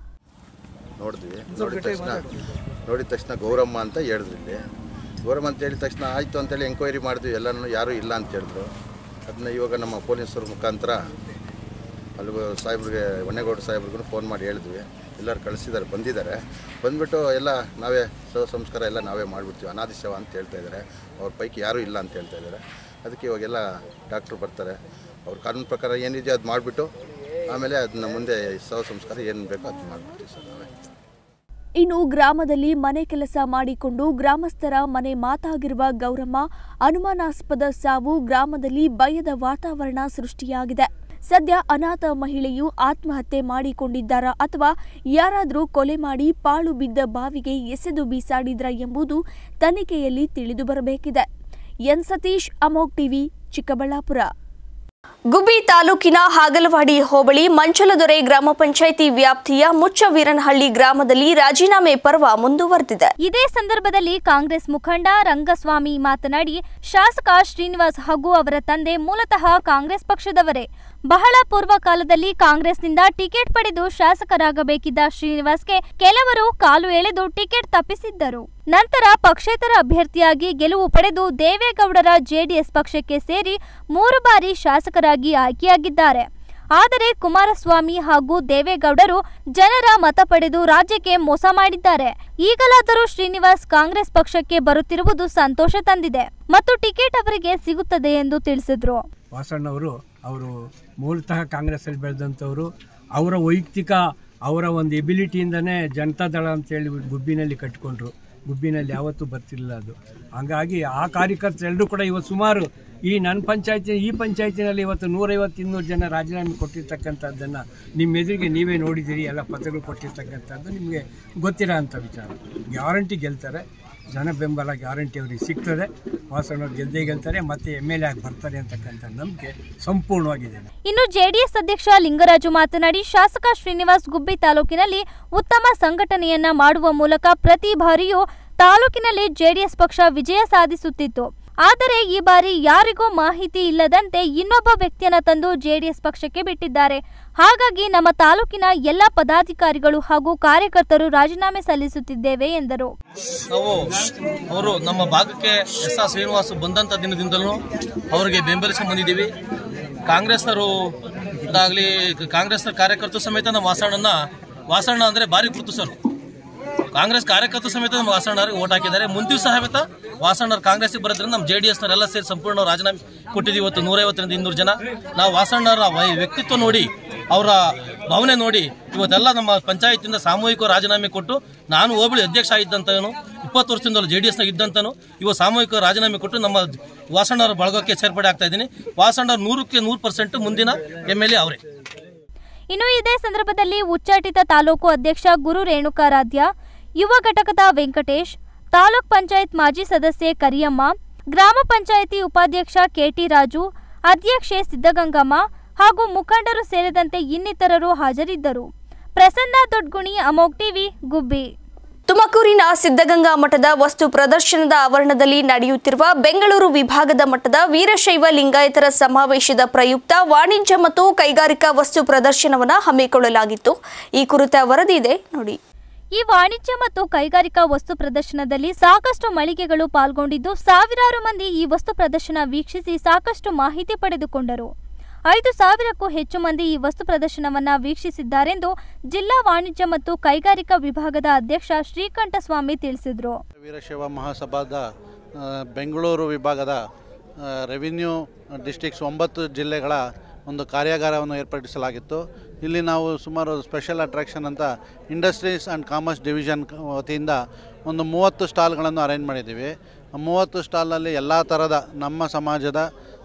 ನೋಡಿದ್ವಿ ನೋಡಿದ ತಕ್ಷಣ ನೋಡಿದ ತಕ್ಷಣ ಗೌರಮ್ಮ ಅಂತ ಹೇಳಿದ್ರು ಇಲ್ಲಿ ಗೌರಮ್ಮ ಅಂತ ಹೇಳಿದ ತಕ್ಷಣ ಆಯಿತು ಅಂತೇಳಿ ಎಂಕ್ವೈರಿ ಮಾಡಿದ್ವಿ ಎಲ್ಲನೂ ಯಾರೂ ಇಲ್ಲ ಅಂತ ಹೇಳಿದ್ರು ಅದನ್ನ ಇವಾಗ ನಮ್ಮ ಪೊಲೀಸರ ಮುಖಾಂತರ ಅಲ್ಲಿಗೂ ಸಾಹೇಬ್ರಿಗೆ ಹೊನ್ನೇಗೌಡ ಸಾಹೇಬ್ರಿಗೂ ಫೋನ್ ಮಾಡಿ ಹೇಳಿದ್ವಿ ಎಲ್ಲರೂ ಕಳಿಸಿದ್ದಾರೆ ಬಂದಿದ್ದಾರೆ ಬಂದ್ಬಿಟ್ಟು ಎಲ್ಲ ನಾವೇ ಶವ ಸಂಸ್ಕಾರ ಎಲ್ಲ ನಾವೇ ಮಾಡಿಬಿಡ್ತೀವಿ ಅನಾದಿ ಶವ ಅಂತ ಹೇಳ್ತಾ ಇದ್ದಾರೆ ಅವ್ರ ಪೈಕಿ ಯಾರೂ ಇಲ್ಲ ಅಂತ ಹೇಳ್ತಾ ಇದ್ದಾರೆ ಅದಕ್ಕೆ ಇವಾಗೆಲ್ಲ ಡಾಕ್ಟ್ರು ಬರ್ತಾರೆ ಅವ್ರ ಕಾನೂನು ಪ್ರಕಾರ ಏನಿದೆಯೋ ಅದು ಮಾಡಿಬಿಟ್ಟು ಆಮೇಲೆ ಅದನ್ನ ಮುಂದೆ ಶವ ಸಂಸ್ಕಾರ ಏನು ಬೇಕೋ ಅದು ಮಾಡಿಬಿಡ್ತೀವಿ ಸರ್ ನಾವೇ ಇನ್ನು ಗ್ರಾಮದಲ್ಲಿ ಮನೆ ಕೆಲಸ ಮಾಡಿಕೊಂಡು ಗ್ರಾಮಸ್ಥರ ಮನೆ ಮಾತಾಗಿರುವ ಗೌರಮ್ಮ ಅನುಮಾನಾಸ್ಪದ ಸಾವು ಗ್ರಾಮದಲ್ಲಿ ಭಯದ ವಾತಾವರಣ ಸೃಷ್ಟಿಯಾಗಿದೆ ಸದ್ಯ ಅನಾಥ ಮಹಿಳೆಯು ಆತ್ಮಹತ್ಯೆ ಮಾಡಿಕೊಂಡಿದ್ದಾರಾ ಅಥವಾ ಯಾರಾದರೂ ಕೊಲೆ ಮಾಡಿ ಪಾಳು ಬಿದ್ದ ಬಾವಿಗೆ ಎಸೆದು ಬೀಸಾಡಿದ್ರ ಎಂಬುದು ತನಿಖೆಯಲ್ಲಿ ತಿಳಿದು ಬರಬೇಕಿದೆ ಎನ್ ಸತೀಶ್ ಅಮೋಕ್ ಟಿವಿ ಚಿಕ್ಕಬಳ್ಳಾಪುರ ಗುಬ್ಬಿ ತಾಲೂಕಿನ ಹಾಗಲವಾಡಿ ಹೋಬಳಿ ಮಂಚಲದೊರೆ ಗ್ರಾಮ ಪಂಚಾಯಿತಿ ವ್ಯಾಪ್ತಿಯ ಮುಚ್ಚವೀರನಹಳ್ಳಿ ಗ್ರಾಮದಲ್ಲಿ ರಾಜೀನಾಮೆ ಪರ್ವ ಮುಂದುವರೆದಿದೆ ಇದೇ ಸಂದರ್ಭದಲ್ಲಿ ಕಾಂಗ್ರೆಸ್ ಮುಖಂಡ ರಂಗಸ್ವಾಮಿ ಮಾತನಾಡಿ ಶಾಸಕ ಶ್ರೀನಿವಾಸ್ ಹಾಗೂ ಅವರ ತಂದೆ ಮೂಲತಃ ಕಾಂಗ್ರೆಸ್ ಪಕ್ಷದವರೇ ಬಹಳ ಪೂರ್ವ ಕಾಲದಲ್ಲಿ ಕಾಂಗ್ರೆಸ್ನಿಂದ ಟಿಕೆಟ್ ಪಡೆದು ಶಾಸಕರಾಗಬೇಕಿದ್ದ ಶ್ರೀನಿವಾಸ್ಗೆ ಕೆಲವರು ಕಾಲು ಎಳೆದು ಟಿಕೆಟ್ ತಪ್ಪಿಸಿದ್ದರು ನಂತರ ಪಕ್ಷೇತರ ಅಭ್ಯರ್ಥಿಯಾಗಿ ಗೆಲುವು ಪಡೆದು ದೇವೇಗೌಡರ ಜೆಡಿಎಸ್ ಪಕ್ಷಕ್ಕೆ ಸೇರಿ ಮೂರು ಬಾರಿ ಶಾಸಕರಾಗಿ ಆಯ್ಕೆಯಾಗಿದ್ದಾರೆ ಆದರೆ ಕುಮಾರಸ್ವಾಮಿ ಹಾಗೂ ದೇವೇಗೌಡರು ಜನರ ಮತ ಪಡೆದು ರಾಜ್ಯಕ್ಕೆ ಮೋಸ ಮಾಡಿದ್ದಾರೆ ಈಗಲಾದರೂ ಶ್ರೀನಿವಾಸ್ ಕಾಂಗ್ರೆಸ್ ಪಕ್ಷಕ್ಕೆ ಬರುತ್ತಿರುವುದು ಸಂತೋಷ ತಂದಿದೆ ಮತ್ತು ಟಿಕೆಟ್ ಅವರಿಗೆ ಸಿಗುತ್ತದೆ ಎಂದು ತಿಳಿಸಿದ್ರು ವಾಸಣ್ಣವರು ಅವರು ಮೂಲತಃ ಕಾಂಗ್ರೆಸ್ಸಲ್ಲಿ ಬೆಳೆದಂಥವರು ಅವರ ವೈಯಕ್ತಿಕ ಅವರ ಒಂದು ಎಬಿಲಿಟಿಯಿಂದನೇ ಜನತಾದಳ ಅಂತೇಳಿ ಗುಬ್ಬಿನಲ್ಲಿ ಕಟ್ಕೊಂಡ್ರು ಗುಬ್ಬಿನಲ್ಲಿ ಯಾವತ್ತೂ ಬರ್ತಿರಲಿಲ್ಲ ಅದು ಹಂಗಾಗಿ ಆ ಕಾರ್ಯಕರ್ತರೆಲ್ಲರೂ ಕೂಡ ಇವತ್ತು ಸುಮಾರು ಈ ನನ್ನ ಪಂಚಾಯತಿ ಈ ಪಂಚಾಯತಿನಲ್ಲಿ ಇವತ್ತು ನೂರೈವತ್ತು ಇನ್ನೂರು ಜನ ರಾಜೀನಾಮೆ ಕೊಟ್ಟಿರ್ತಕ್ಕಂಥದ್ದನ್ನು ನಿಮ್ಮ ಎದುರಿಗೆ ನೀವೇ ನೋಡಿದ್ದೀರಿ ಎಲ್ಲ ಪತ್ರಗಳು ಕೊಟ್ಟಿರ್ತಕ್ಕಂಥದ್ದು ನಿಮಗೆ ಗೊತ್ತಿರೋ ಅಂಥ ವಿಚಾರ ಗ್ಯಾರಂಟಿ ಗೆಲ್ತಾರೆ ಜನ ಬೆಂಬಲ ಗ್ಯಾರಂಟಿ ಅವ್ರಿಗೆ ಸಿಗ್ತದೆ ವಾಸಣ್ಣವ್ರು ಗೆದ್ದೇ ಗೆಲ್ತಾರೆ ಮತ್ತೆ ಎಮ್ ಎಲ್ ಎ ಆಗಿ ಬರ್ತಾರೆ ಅಂತಕ್ಕಂಥ ನಂಬಿಕೆ ಸಂಪೂರ್ಣವಾಗಿದೆ ಇನ್ನು ಜೆಡಿಎಸ್ ಅಧ್ಯಕ್ಷ ಲಿಂಗರಾಜು ಮಾತನಾಡಿ ಶಾಸಕ ಶ್ರೀನಿವಾಸ್ ಗುಬ್ಬಿ ತಾಲೂಕಿನಲ್ಲಿ ಉತ್ತಮ ಸಂಘಟನೆಯನ್ನ ಮಾಡುವ ಮೂಲಕ ಪ್ರತಿ ಬಾರಿಯೂ ತಾಲೂಕಿನಲ್ಲಿ ಜೆಡಿಎಸ್ ಪಕ್ಷ ವಿಜಯ ಸಾಧಿಸುತ್ತಿತ್ತು ಆದರೆ ಈ ಬಾರಿ ಯಾರಿಗೂ ಮಾಹಿತಿ ಇಲ್ಲದಂತೆ ಇನ್ನೊಬ್ಬ ವ್ಯಕ್ತಿಯನ್ನ ತಂದು ಜೆಡಿಎಸ್ ಪಕ್ಷಕ್ಕೆ ಬಿಟ್ಟಿದ್ದಾರೆ ಹಾಗಾಗಿ ನಮ್ಮ ತಾಲೂಕಿನ ಎಲ್ಲ ಪದಾಧಿಕಾರಿಗಳು ಹಾಗೂ ಕಾರ್ಯಕರ್ತರು ರಾಜೀನಾಮೆ ಸಲ್ಲಿಸುತ್ತಿದ್ದೇವೆ ಎಂದರು ನಾವು ಅವರು ನಮ್ಮ ಭಾಗಕ್ಕೆ ಎಸ್ ಆರ್ ಶ್ರೀನಿವಾಸ್ ಬಂದಂಥ ದಿನದಿಂದಲೂ ಅವರಿಗೆ ಬೆಂಬಲಿಸಿ ಬಂದಿದ್ದೀವಿ ಕಾಂಗ್ರೆಸ್ನವರು ಆಗಲಿ ಕಾಂಗ್ರೆಸ್ನ ಕಾರ್ಯಕರ್ತರು ಸಮೇತ ನಮ್ಮ ವಾಸಣ್ಣನ ವಾಸಣ್ಣ ಅಂದರೆ ಭಾರಿ ಗುರುತಿಸರು ಕಾಂಗ್ರೆಸ್ ಕಾರ್ಯಕರ್ತರು ಸಮೇತ ನಮ್ಮ ವಾಸಣ್ಣವ್ರಿಗೆ ಓಟ್ ಹಾಕಿದ್ದಾರೆ ಮುಂದಿನ ಸಮೇತ ವಾಸಣ್ಣವ್ರು ಕಾಂಗ್ರೆಸ್ಗೆ ಬರೋದ್ರಿಂದ ನಮ್ಮ ಜೆ ಡಿ ಎಸ್ನವರೆಲ್ಲ ಸೇರಿ ಸಂಪೂರ್ಣ ರಾಜೀನಾಮೆ ಕೊಟ್ಟಿದ್ದೀವಿ ಇವತ್ತು ನೂರೈವತ್ತರಿಂದ ಇನ್ನೂರು ಜನ ನಾವು ವಾಸಣ್ಣವರ ವೈ- ವ್ಯಕ್ತಿತ್ವ ನೋಡಿ ಅವರ ಭಾವನೆ ನೋಡಿ ಇವತ್ತೆಲ್ಲ ನಮ್ಮ ಪಂಚಾಯತಿಂದ ಸಾಮೂಹಿಕ ರಾಜೀನಾಮೆ ಕೊಟ್ಟು ನಾನು ಹೋಬಳಿ ಅಧ್ಯಕ್ಷ ಆಗಿದ್ದಂತನು ಇಪ್ಪತ್ತು ವರ್ಷದಿಂದ ಜೆ ಡಿ ಎಸ್ನಾಗ ಇದ್ದಂತನು ಇವ ಸಾಮೂಹಿಕ ರಾಜೀನಾಮೆ ಕೊಟ್ಟು ನಮ್ಮ ವಾಸಣ್ಣವರ ಬಳಗಕ್ಕೆ ಸೇರ್ಪಡೆ ಆಗ್ತಾ ಇದ್ದೀನಿ ವಾಸಣ್ಣವ್ರು ನೂರಕ್ಕೆ ನೂರು ಪರ್ಸೆಂಟ್ ಮುಂದಿನ ಎಮ್ ಎಲ್ ಎ ಅವರೇ ಇನ್ನು ಇದೇ ಸಂದರ್ಭದಲ್ಲಿ ಉಚ್ಚಾಟಿತ ತಾಲೂಕು ಅಧ್ಯಕ್ಷ ಗುರು ರೇಣುಕಾರಾಧ್ಯ ಯುವ ಘಟಕದ ವೆಂಕಟೇಶ್ ತಾಲೂಕ್ ಪಂಚಾಯತ್ ಮಾಜಿ ಸದಸ್ಯೆ ಕರಿಯಮ್ಮ ಗ್ರಾಮ ಪಂಚಾಯಿತಿ ಉಪಾಧ್ಯಕ್ಷ ಕೆಟಿ ರಾಜು ಅಧ್ಯಕ್ಷೆ ಸಿದ್ದಗಂಗಮ್ಮ ಹಾಗೂ ಮುಖಂಡರು ಸೇರಿದಂತೆ ಇನ್ನಿತರರು ಹಾಜರಿದ್ದರು ಪ್ರಸನ್ನ ದೊಡ್ಗುಣಿ ಅಮೋಕ್ ಟಿವಿ ಗುಬ್ಬಿ ತುಮಕೂರಿನ ಸಿದ್ಧಗಂಗಾ ಮಠದ ವಸ್ತು ಪ್ರದರ್ಶನದ ಆವರಣದಲ್ಲಿ ನಡೆಯುತ್ತಿರುವ ಬೆಂಗಳೂರು ವಿಭಾಗದ ಮಟ್ಟದ ವೀರಶೈವ ಲಿಂಗಾಯತರ ಸಮಾವೇಶದ ಪ್ರಯುಕ್ತ ವಾಣಿಜ್ಯ ಮತ್ತು ಕೈಗಾರಿಕಾ ವಸ್ತು ಪ್ರದರ್ಶನವನ್ನು ಹಮ್ಮಿಕೊಳ್ಳಲಾಗಿತ್ತು ಈ ಕುರಿತ ವರದಿ ಇದೆ ನೋಡಿ ಈ ವಾಣಿಜ್ಯ ಮತ್ತು ಕೈಗಾರಿಕಾ ವಸ್ತು ಪ್ರದರ್ಶನದಲ್ಲಿ ಸಾಕಷ್ಟು ಮಳಿಗೆಗಳು ಪಾಲ್ಗೊಂಡಿದ್ದು ಸಾವಿರಾರು ಮಂದಿ ಈ ವಸ್ತು ಪ್ರದರ್ಶನ ವೀಕ್ಷಿಸಿ ಸಾಕಷ್ಟು ಮಾಹಿತಿ ಪಡೆದುಕೊಂಡರು ಐದು ಸಾವಿರಕ್ಕೂ ಹೆಚ್ಚು ಮಂದಿ ಈ ವಸ್ತು ಪ್ರದರ್ಶನವನ್ನ ವೀಕ್ಷಿಸಿದ್ದಾರೆಂದು ಜಿಲ್ಲಾ ವಾಣಿಜ್ಯ ಮತ್ತು ಕೈಗಾರಿಕಾ ವಿಭಾಗದ ಅಧ್ಯಕ್ಷ ಶ್ರೀಕಂಠಸ್ವಾಮಿ ತಿಳಿಸಿದರು ವೀರಶೈವ ಮಹಾಸಭಾದ ಆ, ಬೆಂಗಳೂರು ವಿಭಾಗದ ಆ, ರೆವಿನ್ಯೂ ಡಿಸ್ಟಿಕ್ಸ್ ಒಂಬತ್ತು ಜಿಲ್ಲೆಗಳ ಒಂದು ಕಾರ್ಯಾಗಾರವನ್ನು ಏರ್ಪಡಿಸಲಾಗಿತ್ತು ಇಲ್ಲಿ ನಾವು ಸುಮಾರು ಸ್ಪೆಷಲ್ ಅಟ್ರಾಕ್ಷನ್ ಅಂತ ಇಂಡಸ್ಟ್ರೀಸ್ ಆ್ಯಂಡ್ ಕಾಮರ್ಸ್ ಡಿವಿಷನ್ ವತಿಯಿಂದ ಒಂದು ಮೂವತ್ತು ಸ್ಟಾಲ್ಗಳನ್ನು ಅರೇಂಜ್ ಮಾಡಿದ್ದೀವಿ ಆ ಮೂವತ್ತು ಸ್ಟಾಲ್ನಲ್ಲಿ ಎಲ್ಲ ಥರದ ನಮ್ಮ ಸಮಾಜದ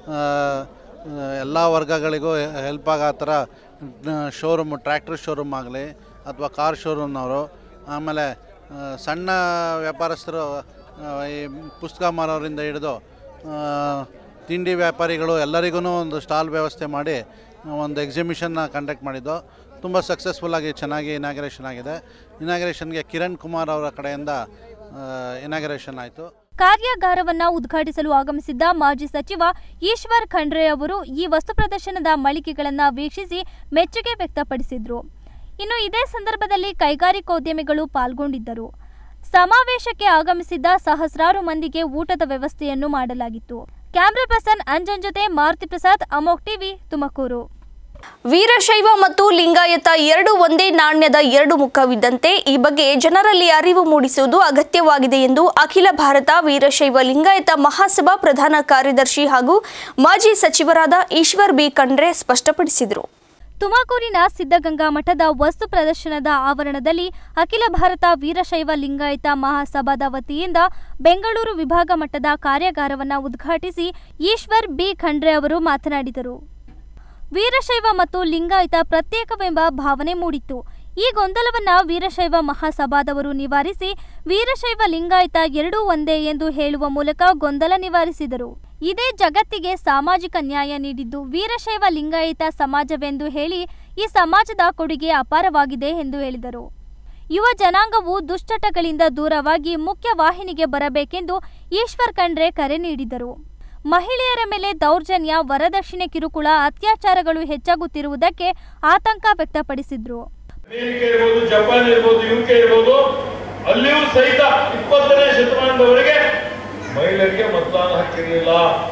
ಎಲ್ಲ ವರ್ಗಗಳಿಗೂ ಹೆಲ್ಪ್ ಆಗೋ ಥರ ಶೋರೂಮ್ ಟ್ರ್ಯಾಕ್ಟರ್ ಶೋರೂಮ್ ಆಗಲಿ ಅಥವಾ ಕಾರ್ ಶೋರೂಮ್ನವರು ಆಮೇಲೆ ಆ, ಸಣ್ಣ ವ್ಯಾಪಾರಸ್ಥರು ಆ, ಈ ಪುಸ್ತಕ ಮಾರೋರಿಂದ ಹಿಡಿದು ಆ, ತಿಂಡಿ ವ್ಯಾಪಾರಿಗಳು ಎಲ್ಲರಿಗೂ ಒಂದು ಸ್ಟಾಲ್ ವ್ಯವಸ್ಥೆ ಮಾಡಿ ಒಂದು ಎಕ್ಸಿಬಿಷನ್ನ ಕಂಡಕ್ಟ್ ಮಾಡಿದ್ದು ತುಂಬ ಸಕ್ಸಸ್ಫುಲ್ಲಾಗಿ ಚೆನ್ನಾಗಿ ಇನಾಗ್ರೇಷನ್ ಆಗಿದೆ ಇನಾಗ್ರೇಷನ್ಗೆ ಕಿರಣ್ ಕುಮಾರ್ ಅವರ ಕಡೆಯಿಂದ ಇನಾಗ್ರೇಷನ್ ಆಯಿತು ಕಾರ್ಯಾಗಾರವನ್ನ ಉದ್ಘಾಟಿಸಲು ಆಗಮಿಸಿದ್ದ ಮಾಜಿ ಸಚಿವ ಈಶ್ವರ್ ಖಂಡ್ರೆ ಅವರು ಈ ವಸ್ತು ಪ್ರದರ್ಶನದ ಮಳಿಗೆಗಳನ್ನ ವೀಕ್ಷಿಸಿ ಮೆಚ್ಚುಗೆ ವ್ಯಕ್ತಪಡಿಸಿದ್ರು ಇನ್ನು ಇದೇ ಸಂದರ್ಭದಲ್ಲಿ ಕೈಗಾರಿಕೋದ್ಯಮಿಗಳು ಪಾಲ್ಗೊಂಡಿದ್ದರು ಸಮಾವೇಶಕ್ಕೆ ಆಗಮಿಸಿದ್ದ ಸಹಸ್ರಾರು ಮಂದಿಗೆ ಊಟದ ವ್ಯವಸ್ಥೆಯನ್ನು ಮಾಡಲಾಗಿತ್ತು ಕ್ಯಾಮ್ರಾ ಪರ್ಸನ್ ಅಂಜನ್ ಜೊತೆ ಮಾರುತಿ ಪ್ರಸಾದ್ ಅಮೋಕ್ ಟಿವಿ ತುಮಕೂರು ವೀರಶೈವ ಮತ್ತು ಲಿಂಗಾಯತ ಎರಡು ಒಂದೇ ನಾಣ್ಯದ ಎರಡು ಮುಖವಿದ್ದಂತೆ ಈ ಬಗ್ಗೆ ಜನರಲ್ಲಿ ಅರಿವು ಮೂಡಿಸುವುದು ಅಗತ್ಯವಾಗಿದೆ ಎಂದು ಅಖಿಲ ಭಾರತ ವೀರಶೈವ ಲಿಂಗಾಯತ ಮಹಾಸಭಾ ಪ್ರಧಾನ ಕಾರ್ಯದರ್ಶಿ ಹಾಗೂ ಮಾಜಿ ಸಚಿವರಾದ ಈಶ್ವರ್ ಬಿ ಖಂಡ್ರೆ ಸ್ಪಷ್ಟಪಡಿಸಿದರು ತುಮಕೂರಿನ ಸಿದ್ಧಗಂಗಾ ಮಠದ ವಸ್ತು ಪ್ರದರ್ಶನದ ಆವರಣದಲ್ಲಿ ಅಖಿಲ ಭಾರತ ವೀರಶೈವ ಲಿಂಗಾಯತ ಮಹಾಸಭಾದ ವತಿಯಿಂದ ಬೆಂಗಳೂರು ವಿಭಾಗ ಮಟ್ಟದ ಕಾರ್ಯಾಗಾರವನ್ನು ಉದ್ಘಾಟಿಸಿ ಈಶ್ವರ್ ಬಿ ಖಂಡ್ರೆ ಅವರು ಮಾತನಾಡಿದರು ವೀರಶೈವ ಮತ್ತು ಲಿಂಗಾಯತ ಪ್ರತ್ಯೇಕವೆಂಬ ಭಾವನೆ ಮೂಡಿತ್ತು ಈ ಗೊಂದಲವನ್ನ ವೀರಶೈವ ಮಹಾಸಭಾದವರು ನಿವಾರಿಸಿ ವೀರಶೈವ ಲಿಂಗಾಯತ ಎರಡೂ ಒಂದೇ ಎಂದು ಹೇಳುವ ಮೂಲಕ ಗೊಂದಲ ನಿವಾರಿಸಿದರು ಇದೇ ಜಗತ್ತಿಗೆ ಸಾಮಾಜಿಕ ನ್ಯಾಯ ನೀಡಿದ್ದು ವೀರಶೈವ ಲಿಂಗಾಯತ ಸಮಾಜವೆಂದು ಹೇಳಿ ಈ ಸಮಾಜದ ಕೊಡುಗೆ ಅಪಾರವಾಗಿದೆ ಎಂದು ಹೇಳಿದರು ಯುವ ಜನಾಂಗವು ದುಶ್ಚಟಗಳಿಂದ ದೂರವಾಗಿ ಮುಖ್ಯ ವಾಹಿನಿಗೆ ಬರಬೇಕೆಂದು ಈಶ್ವರ್ ಖಂಡ್ರೆ ಕರೆ ನೀಡಿದರು ಮಹಿಳೆಯರ ಮೇಲೆ ದೌರ್ಜನ್ಯ ವರದಕ್ಷಿಣೆ ಕಿರುಕುಳ ಅತ್ಯಾಚಾರಗಳು ಹೆಚ್ಚಾಗುತ್ತಿರುವುದಕ್ಕೆ ಆತಂಕ ವ್ಯಕ್ತಪಡಿಸಿದ್ರು ಅಮೆರಿಕ ಇರ್ಬೋದು ಜಪಾನ್ ಇರ್ಬೋದು ಯುಕೆ ಇರ್ಬೋದು ಅಲ್ಲಿಯೂ ಸಹಿತ ಇಪ್ಪತ್ತನೇ ಶತಮಾನದವರೆಗೆ ಮಹಿಳೆಯರಿಗೆ ಮತದಾನ ಹಕ್ಕಿರಲಿಲ್ಲ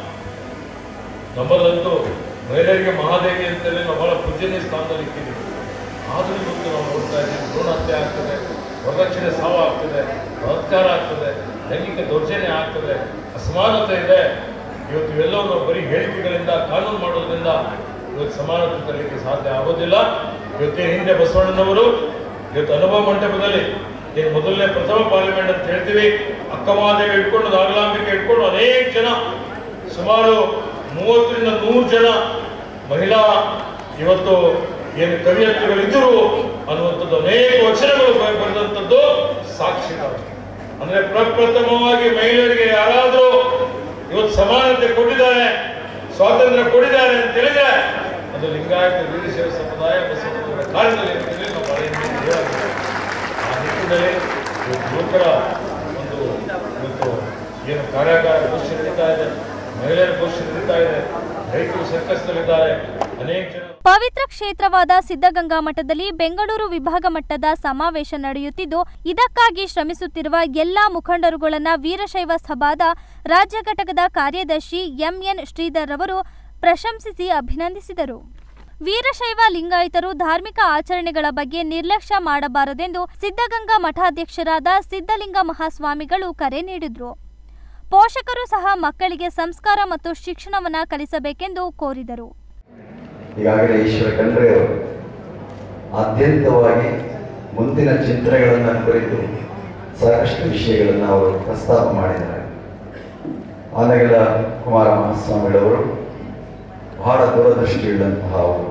ನಮ್ಮಲ್ಲಂತೂ ಮಹಿಳೆಯರಿಗೆ ಮಹಾದೇವಿ ಅಂತೇಳಿ ನಾವು ಬಹಳ ಪೂಜನೀಯ ಸ್ಥಾನದಲ್ಲಿ ಇಟ್ಟಿದ್ದೀವಿ ಆದರೂ ಇವತ್ತು ನಾವು ನೋಡ್ತಾ ಇದ್ದೀವಿ ಭ್ರೂಣ ಹತ್ಯೆ ಆಗ್ತದೆ ವರದಕ್ಷಿಣೆ ಸಾವು ಆಗ್ತದೆ ಬಲಾತ್ಕಾರ ಆಗ್ತದೆ ಲೈಂಗಿಕ ದೌರ್ಜನ್ಯ ಆಗ್ತದೆ ಅಸಮಾನತೆ ಇದೆ ಇವತ್ತು ಇವೆಲ್ಲವನ್ನು ಬರೀ ಹೇಳಿಕೆಗಳಿಂದ ಕಾನೂನು ಮಾಡೋದ್ರಿಂದ ಇವತ್ತು ಸಮಾನತೆ ತರಲಿಕ್ಕೆ ಸಾಧ್ಯ ಆಗೋದಿಲ್ಲ ಇವತ್ತೇನು ಹಿಂದೆ ಬಸವಣ್ಣನವರು ಇವತ್ತು ಅನುಭವ ಮಂಟಪದಲ್ಲಿ ಏನು ಮೊದಲನೇ ಪ್ರಥಮ ಪಾರ್ಲಿಮೆಂಟ್ ಅಂತ ಹೇಳ್ತೀವಿ ಅಕ್ಕಮಹಾದೇವಿ ಇಟ್ಕೊಂಡು ನಾಗಲಾಂಬಿಕೆ ಇಟ್ಕೊಂಡು ಅನೇಕ ಜನ ಸುಮಾರು ಮೂವತ್ತರಿಂದ ನೂರು ಜನ ಮಹಿಳಾ ಇವತ್ತು ಏನು ಕವಿಯತ್ರಿಗಳಿದ್ದರು ಅನ್ನುವಂಥದ್ದು ಅನೇಕ ವಚನಗಳು ಬ- ಬರೆದಂಥದ್ದು ಸಾಕ್ಷಿಗಳು ಅಂದ್ರೆ ಪ್ರಪ್ರಥಮವಾಗಿ ಮಹಿಳೆಯರಿಗೆ ಯಾರಾದರೂ ಇವತ್ತು ಸಮಾನತೆ ಕೊಟ್ಟಿದ್ದಾರೆ ಸ್ವಾತಂತ್ರ್ಯ ಕೊಟ್ಟಿದ್ದಾರೆ ಅಂತ ಹೇಳಿದ್ರೆ ಅದು ಲಿಂಗಾಯತ ವೀರಶೈವ ಸಮುದಾಯ ಬಸವಣ್ಣನವರ ಕಾಲದಲ್ಲಿ ಅಂತೇಳಿ ನಾವು ಬಹಳ ಹಿಂದೆ ಹೇಳಬೇಕು. ಆ ನಿಟ್ಟಿನಲ್ಲಿ ಇವತ್ತು ಯುವಕರ ಒಂದು ಇವತ್ತು ಏನು ಕಾರ್ಯಾಗಾರ ಗೋಷ್ಠಿ ನಡೀತಾ ಇದೆ ಮಹಿಳೆಯರ ಗೋಷ್ಠಿ ನಡೀತಾ ಇದೆ ರೈತರು ಸರ್ಕಸ್ನಲ್ಲಿದ್ದಾರೆ ಅನೇಕ ಜನ ಪವಿತ್ರ ಕ್ಷೇತ್ರವಾದ ಸಿದ್ಧಗಂಗಾ ಮಠದಲ್ಲಿ ಬೆಂಗಳೂರು ವಿಭಾಗ ಮಟ್ಟದ ಸಮಾವೇಶ ನಡೆಯುತ್ತಿದ್ದು ಇದಕ್ಕಾಗಿ ಶ್ರಮಿಸುತ್ತಿರುವ ಎಲ್ಲಾ ಮುಖಂಡರುಗಳನ್ನ ವೀರಶೈವ ಸಭಾದ ರಾಜ್ಯ ಘಟಕದ ಕಾರ್ಯದರ್ಶಿ ಎಂಎನ್ ಶ್ರೀಧರ್ ಅವರು ಪ್ರಶಂಸಿಸಿ ಅಭಿನಂದಿಸಿದರು ವೀರಶೈವ ಲಿಂಗಾಯತರು ಧಾರ್ಮಿಕ ಆಚರಣೆಗಳ ಬಗ್ಗೆ ನಿರ್ಲಕ್ಷ್ಯ ಮಾಡಬಾರದೆಂದು ಸಿದ್ಧಗಂಗಾ ಮಠಾಧ್ಯಕ್ಷರಾದ ಸಿದ್ಧಲಿಂಗ ಮಹಾಸ್ವಾಮಿಗಳು ಕರೆ ನೀಡಿದ್ರು ಪೋಷಕರು ಸಹ ಮಕ್ಕಳಿಗೆ ಸಂಸ್ಕಾರ ಮತ್ತು ಶಿಕ್ಷಣವನ್ನ ಕಲಿಸಬೇಕೆಂದು ಕೋರಿದರು ಈಗಾಗಲೇ ಈಶ್ವರ ಖಂಡ್ರೆ ಅವರು ಆದ್ಯಂತವಾಗಿ ಮುಂದಿನ ಚಿಂತನೆಗಳನ್ನು ಕುರಿತು ಸಾಕಷ್ಟು ವಿಷಯಗಳನ್ನು ಅವರು ಪ್ರಸ್ತಾಪ ಮಾಡಿದ್ದಾರೆ ಆನೆಗಳ ಕುಮಾರ ಮಹಾಸ್ವಾಮಿಗಳವರು ಬಹಳ ದೂರದೃಷ್ಟಿಯುಳ್ಳಂತಹ ಅವರು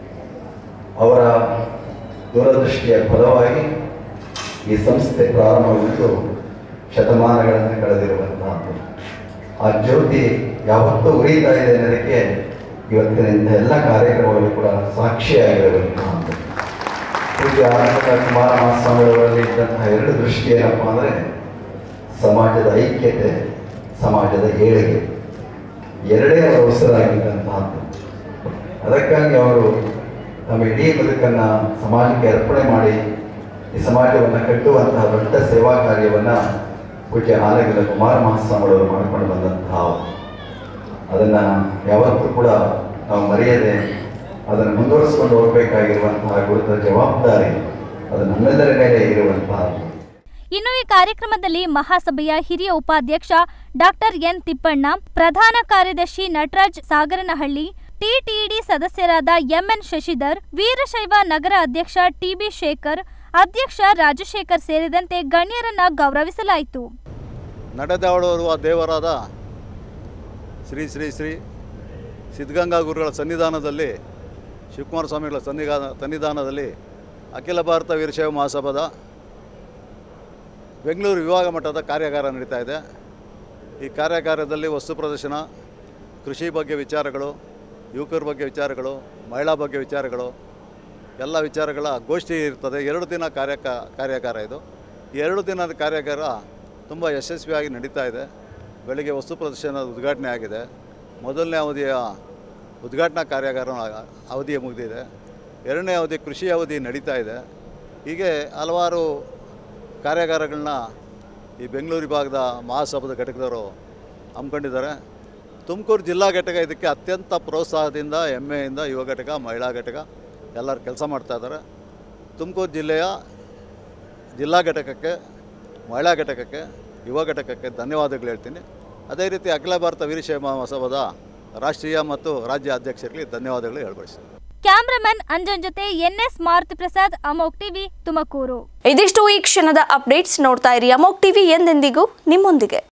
ಅವರ ದೂರದೃಷ್ಟಿಯ ಫಲವಾಗಿ ಈ ಸಂಸ್ಥೆ ಪ್ರಾರಂಭಗೊಂಡು ಶತಮಾನಗಳನ್ನು ಕಳೆದಿರುವಂತಹದ್ದು ಆ ಜ್ಯೋತಿ ಯಾವತ್ತೂ ಉರಿತಾ ಇದೆ ಅನ್ನೋದಕ್ಕೆ ಇವತ್ತಿನ ಇಂಥ ಎಲ್ಲ ಕಾರ್ಯಕ್ರಮಗಳು ಕೂಡ ಸಾಕ್ಷಿಯಾಗಿರುವಂತಹದ್ದು ಪೂಜ್ಯ ಆನಂದ ಕುಮಾರ ಮಹಾಸ್ವಾಮಿಯವರಲ್ಲಿ ಇದ್ದಂತಹ ಎರಡು ದೃಷ್ಟಿ ಏನಪ್ಪ ಅಂದರೆ ಸಮಾಜದ ಐಕ್ಯತೆ ಸಮಾಜದ ಏಳಿಗೆ ಎರಡೇ ಅವರ ಉಸಿರಾಗಿದ್ದಂತಹದ್ದು ಅದಕ್ಕಾಗಿ ಅವರು ತಮ್ಮ ಇಡೀ ಬದುಕನ್ನು ಸಮಾಜಕ್ಕೆ ಅರ್ಪಣೆ ಮಾಡಿ ಈ ಸಮಾಜವನ್ನು ಕಟ್ಟುವಂತಹ ದೊಡ್ಡ ಸೇವಾ ಕಾರ್ಯವನ್ನು ಪೂಜ್ಯ ಆಲಗದ ಕುಮಾರ ಮಹಾಸ್ವಾಮಿಗಳವರು ಮಾಡಿಕೊಂಡು ಬಂದಂತಹ ಅವರು. ಅದನ್ನು ಯಾವತ್ತೂ ಕೂಡ ನಾವು ಮರೆಯದೆ ಅದನ್ನು ಮುಂದುವರಿಸಿಕೊಂಡು ಹೋಗಬೇಕಾಗಿರುವಂತಹ ಗುರುತರ ಜವಾಬ್ದಾರಿ ಅದು ನಮ್ಮೆಲ್ಲರ ಮೇಲೆ ಇರುವಂತಹ ಇನ್ನು ಈ ಕಾರ್ಯಕ್ರಮದಲ್ಲಿ ಮಹಾಸಭೆಯ ಹಿರಿಯ ಉಪಾಧ್ಯಕ್ಷ ಡಾಕ್ಟರ್ ಎನ್ ತಿಪ್ಪಣ್ಣ ಪ್ರಧಾನ ಕಾರ್ಯದರ್ಶಿ ನಟರಾಜ್ ಸಾಗರನಹಳ್ಳಿ ಟಿಟಿಡಿ ಸದಸ್ಯರಾದ ಎಂಎನ್ ಶಶಿಧರ್ ವೀರಶೈವ ನಗರ ಅಧ್ಯಕ್ಷ ಟಿಬಿ ಶೇಖರ್ ಅಧ್ಯಕ್ಷ ರಾಜಶೇಖರ್ ಸೇರಿದಂತೆ ಗಣ್ಯರನ್ನ ಗೌರವಿಸಲಾಯಿತು ನಡೆದಾಡುವ ದೇವರಾದ ಶ್ರೀ ಶ್ರೀ ಶ್ರೀ ಸಿದ್ಧಗಂಗಾ ಗುರುಗಳ ಸನ್ನಿಧಾನದಲ್ಲಿ ಶಿವಕುಮಾರ ಸ್ವಾಮಿಗಳ ಸನ್ನಿಧಾನ ಸನ್ನಿಧಾನದಲ್ಲಿ ಅಖಿಲ ಭಾರತ ವೀರಶೈವ ಮಹಾಸಭಾದ ಬೆಂಗಳೂರು ವಿಭಾಗ ಮಟ್ಟದ ಕಾರ್ಯಾಗಾರ ನಡೀತಾ ಇದೆ ಈ ಕಾರ್ಯಾಗಾರದಲ್ಲಿ ವಸ್ತು ಪ್ರದರ್ಶನ ಕೃಷಿ ಬಗ್ಗೆ ವಿಚಾರಗಳು ಯುವಕರ ಬಗ್ಗೆ ವಿಚಾರಗಳು ಮಹಿಳಾ ಬಗ್ಗೆ ವಿಚಾರಗಳು ಎಲ್ಲ ವಿಚಾರಗಳ ಗೋಷ್ಠಿ ಇರ್ತದೆ ಎರಡು ದಿನ ಕಾರ್ಯ ಕಾರ್ಯಾಗಾರ ಇದು ಈ ಎರಡು ದಿನದ ಕಾರ್ಯಾಗಾರ ತುಂಬ ಯಶಸ್ವಿಯಾಗಿ ನಡೀತಾ ಇದೆ ಬೆಳಿಗ್ಗೆ ವಸ್ತು ಪ್ರದರ್ಶನದ ಉದ್ಘಾಟನೆ ಆಗಿದೆ ಮೊದಲನೇ ಅವಧಿಯ ಉದ್ಘಾಟನಾ ಕಾರ್ಯಾಗಾರ ಅವಧಿ ಮುಗಿದಿದೆ ಎರಡನೇ ಅವಧಿ ಕೃಷಿ ಅವಧಿ ನಡೀತಾ ಇದೆ ಹೀಗೆ ಹಲವಾರು ಕಾರ್ಯಾಗಾರಗಳನ್ನ ಈ ಬೆಂಗಳೂರು ವಿಭಾಗದ ಮಹಾಸಭಾದ ಘಟಕದವರು ಹಮ್ಮಿಕೊಂಡಿದ್ದಾರೆ ತುಮಕೂರು ಜಿಲ್ಲಾ ಘಟಕ ಇದಕ್ಕೆ ಅತ್ಯಂತ ಪ್ರೋತ್ಸಾಹದಿಂದ ಹೆಮ್ಮೆಯಿಂದ ಯುವ ಘಟಕ ಮಹಿಳಾ ಘಟಕ ಎಲ್ಲರೂ ಕೆಲಸ ಮಾಡ್ತಾ ಇದ್ದಾರೆ ತುಮಕೂರು ಜಿಲ್ಲೆಯ ಜಿಲ್ಲಾ ಘಟಕಕ್ಕೆ ಮಹಿಳಾ ಘಟಕಕ್ಕೆ ಯುವ ಘಟಕಕ್ಕೆ ಧನ್ಯವಾದಗಳು ಹೇಳ್ತೀನಿ ಅದೇ ರೀತಿ ಅಖಿಲ ಭಾರತ ವೀರಶೈವ ಮಹಾಸಭಾದ ರಾಷ್ಟ್ರೀಯ ಮತ್ತು ರಾಜ್ಯ ಅಧ್ಯಕ್ಷರಿಗೆ ಧನ್ಯವಾದಗಳು ಹೇಳ್ಬಯಸ್ತೀನಿ ಕ್ಯಾಮ್ರಾಮನ್ ಅಂಜನ್ ಜೊತೆ ಎನ್ಎಸ್ ಮಾರುತಿ ಪ್ರಸಾದ್ ಅಮೋಕ್ ಟಿವಿ ತುಮಕೂರು ಇದಿಷ್ಟು ಈ ಕ್ಷಣದ ಅಪ್ಡೇಟ್ಸ್ ನೋಡ್ತಾ ಇರಿ ಅಮೋಕ್ ಟಿವಿ ಎಂದೆಂದಿಗೂ ನಿಮ್ಮೊಂದಿಗೆ